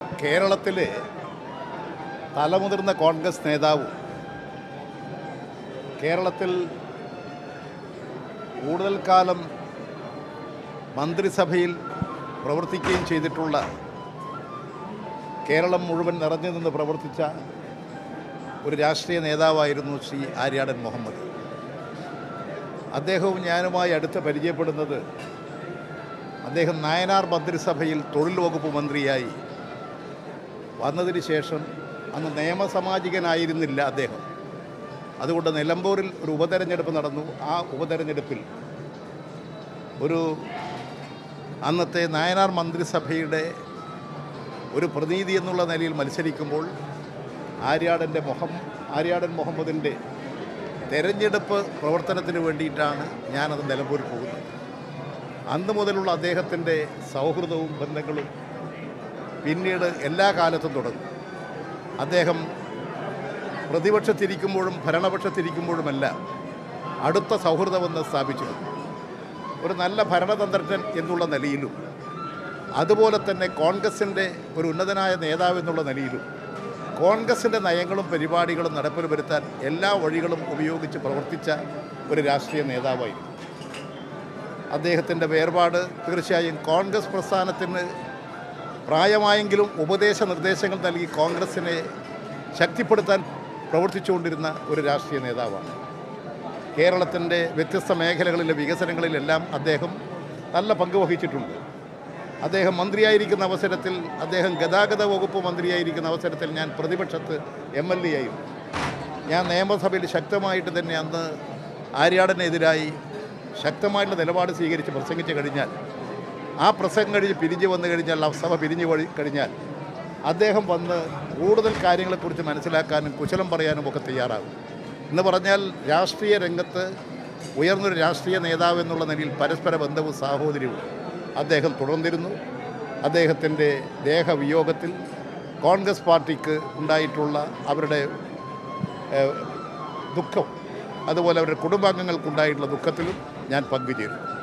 കേരളത്തിലെ തലമുതിർന്ന കോൺഗ്രസ് നേതാവും കേരളത്തിൽ കൂടുതൽ കാലം മന്ത്രിസഭയിൽ പ്രവർത്തിക്കുകയും ചെയ്തിട്ടുള്ള കേരളം മുഴുവൻ നിറഞ്ഞു നിന്ന് പ്രവർത്തിച്ച ഒരു രാഷ്ട്രീയ നേതാവായിരുന്നു ശ്രീ ആര്യാടൻ മുഹമ്മദ് അദ്ദേഹവും ഞാനുമായി അടുത്ത് പരിചയപ്പെടുന്നത് അദ്ദേഹം നായനാർ മന്ത്രിസഭയിൽ തൊഴിൽ വകുപ്പ് മന്ത്രിയായി വന്നതിന് ശേഷം അന്ന് നിയമസാമാജികനായിരുന്നില്ല അദ്ദേഹം അതുകൊണ്ട് നിലമ്പൂരിൽ ഒരു ഉപതെരഞ്ഞെടുപ്പ് നടന്നു ആ ഉപതെരഞ്ഞെടുപ്പിൽ ഒരു അന്നത്തെ നായനാർ മന്ത്രിസഭയുടെ ഒരു പ്രതിനിധി എന്നുള്ള നിലയിൽ മത്സരിക്കുമ്പോൾ ആര്യാടൻ്റെ മുഹം ആര്യാടൻ മുഹമ്മദിൻ്റെ തെരഞ്ഞെടുപ്പ് പ്രവർത്തനത്തിന് വേണ്ടിയിട്ടാണ് ഞാനത് നിലമ്പൂരിൽ പോകുന്നത് അന്ന് മുതലുള്ള അദ്ദേഹത്തിൻ്റെ സൗഹൃദവും ബന്ധങ്ങളും പിന്നീട് എല്ലാ കാലത്തും തുടങ്ങും അദ്ദേഹം പ്രതിപക്ഷത്തിരിക്കുമ്പോഴും ഭരണപക്ഷത്തിരിക്കുമ്പോഴുമെല്ലാം അടുത്ത സൗഹൃദമെന്ന് സ്ഥാപിച്ചിരുന്നു ഒരു നല്ല ഭരണതന്ത്രജ്ഞൻ എന്നുള്ള നിലയിലും അതുപോലെ തന്നെ കോൺഗ്രസിൻ്റെ ഒരു ഉന്നതനായ നേതാവ് എന്നുള്ള നിലയിലും കോൺഗ്രസിൻ്റെ നയങ്ങളും പരിപാടികളും നടപ്പിൽ വരുത്താൻ എല്ലാ വഴികളും ഉപയോഗിച്ച് പ്രവർത്തിച്ച ഒരു രാഷ്ട്രീയ നേതാവായിരുന്നു അദ്ദേഹത്തിൻ്റെ വേർപാട് തീർച്ചയായും കോൺഗ്രസ് പ്രസ്ഥാനത്തിന് പ്രായമായെങ്കിലും ഉപദേശ നിർദ്ദേശങ്ങൾ നൽകി കോൺഗ്രസിനെ ശക്തിപ്പെടുത്താൻ പ്രവർത്തിച്ചുകൊണ്ടിരുന്ന ഒരു രാഷ്ട്രീയ നേതാവാണ് കേരളത്തിൻ്റെ വ്യത്യസ്ത മേഖലകളിലെ വികസനങ്ങളിലെല്ലാം അദ്ദേഹം നല്ല പങ്ക് വഹിച്ചിട്ടുണ്ട് അദ്ദേഹം മന്ത്രിയായിരിക്കുന്ന അവസരത്തിൽ അദ്ദേഹം ഗതാഗത വകുപ്പ് മന്ത്രിയായിരിക്കുന്ന അവസരത്തിൽ ഞാൻ പ്രതിപക്ഷത്ത് എം എൽ എ ആയിരുന്നു ഞാൻ നിയമസഭയിൽ ശക്തമായിട്ട് തന്നെ അന്ന് ആര്യാടനെതിരായി ശക്തമായിട്ടുള്ള നിലപാട് സ്വീകരിച്ച് പ്രസംഗിച്ച് കഴിഞ്ഞാൽ ആ പ്രസംഗം കഴിഞ്ഞ് പിരിഞ്ഞു വന്നു കഴിഞ്ഞാൽ ആ സഭ പിരിഞ്ഞു വഴി കഴിഞ്ഞാൽ അദ്ദേഹം വന്ന് കൂടുതൽ കാര്യങ്ങളെക്കുറിച്ച് മനസ്സിലാക്കാനും കുശലം പറയാനും ഒക്കെ തയ്യാറാകും എന്ന് പറഞ്ഞാൽ രാഷ്ട്രീയ രംഗത്ത് ഉയർന്നൊരു രാഷ്ട്രീയ നേതാവ് എന്നുള്ള നിലയിൽ പരസ്പര ബന്ധവും സാഹോദര്യവും അദ്ദേഹം തുടർന്നിരുന്നു അദ്ദേഹത്തിൻ്റെ ദേഹവിയോഗത്തിൽ കോൺഗ്രസ് പാർട്ടിക്ക് ഉണ്ടായിട്ടുള്ള അവരുടെ ഏഹ്, ദുഃഖം അതുപോലെ അവരുടെ കുടുംബാംഗങ്ങൾക്കുണ്ടായിട്ടുള്ള ദുഃഖത്തിലും ഞാൻ പങ്കുചേരുന്നു